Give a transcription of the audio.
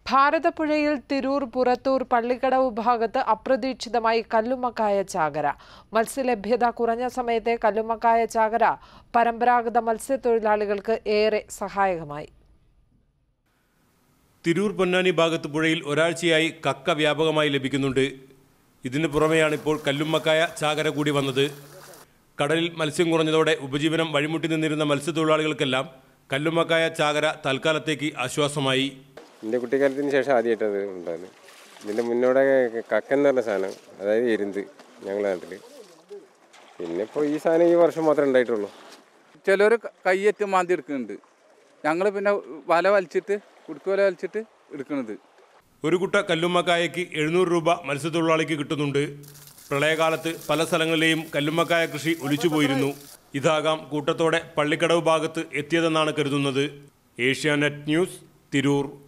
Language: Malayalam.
ഭാരതപ്പുഴയിൽ തിരൂർ പുറത്തൂർ പള്ളിക്കടവ് ഭാഗത്ത് അപ്രതീക്ഷിതമായി കല്ലുമ്മക്കായ ചാകര മത്സ്യലഭ്യത കുറഞ്ഞ സമയത്തെ കല്ലുമ്മക്കായ ചാകര പരമ്പരാഗത മത്സ്യത്തൊഴിലാളികൾക്ക് ഏറെ സഹായകമായി തിരൂർ പൊന്നാനി ഭാഗത്ത് പുഴയിൽ ഒരാഴ്ചയായി കക്ക വ്യാപകമായി ലഭിക്കുന്നുണ്ട് ഇതിനു പുറമെയാണ് ഇപ്പോൾ കല്ലുമ്മക്കായ ചാകര കൂടി വന്നത് കടലിൽ മത്സ്യം കുറഞ്ഞതോടെ ഉപജീവനം വഴിമുട്ടി നിന്നിരുന്ന മത്സ്യത്തൊഴിലാളികൾക്കെല്ലാം കല്ലുമ്മക്കായ ചാകര തൽക്കാലത്തേക്ക് ആശ്വാസമായി എൻ്റെ കുട്ടിക്കാലത്തിന് ശേഷം ആദ്യമായിട്ടത് ഉണ്ടായത് ഇതിൻ്റെ മുന്നോടെ കക്കെന്ന് പറഞ്ഞ സാധനം അതായത് എരുന്ത് ഞങ്ങളുടെ നാട്ടിൽ പിന്നെ ഇപ്പോൾ ഈ സാധനം ഈ വർഷം മാത്രമേ ഉണ്ടായിട്ടുള്ളൂ ചിലർ കയ്യേറ്റ് മാന്തി എടുക്കുന്നുണ്ട് ഞങ്ങൾ പിന്നെ വല വലിച്ചിട്ട് കുടുക്ക് വല വലിച്ചിട്ട് എടുക്കുന്നത് ഒരു കുട്ട കല്ലുമ്മക്കായയ്ക്ക് എഴുന്നൂറ് രൂപ മത്സ്യത്തൊഴിലാളിക്ക് കിട്ടുന്നുണ്ട് പ്രളയകാലത്ത് പല സ്ഥലങ്ങളിലെയും കല്ലുമ്മക്കായ കൃഷി ഒലിച്ചുപോയിരുന്നു ഇതാകാം കൂട്ടത്തോടെ പള്ളിക്കടവ് ഭാഗത്ത് എത്തിയതെന്നാണ് കരുതുന്നത് ഏഷ്യാനെറ്റ് ന്യൂസ് തിരൂർ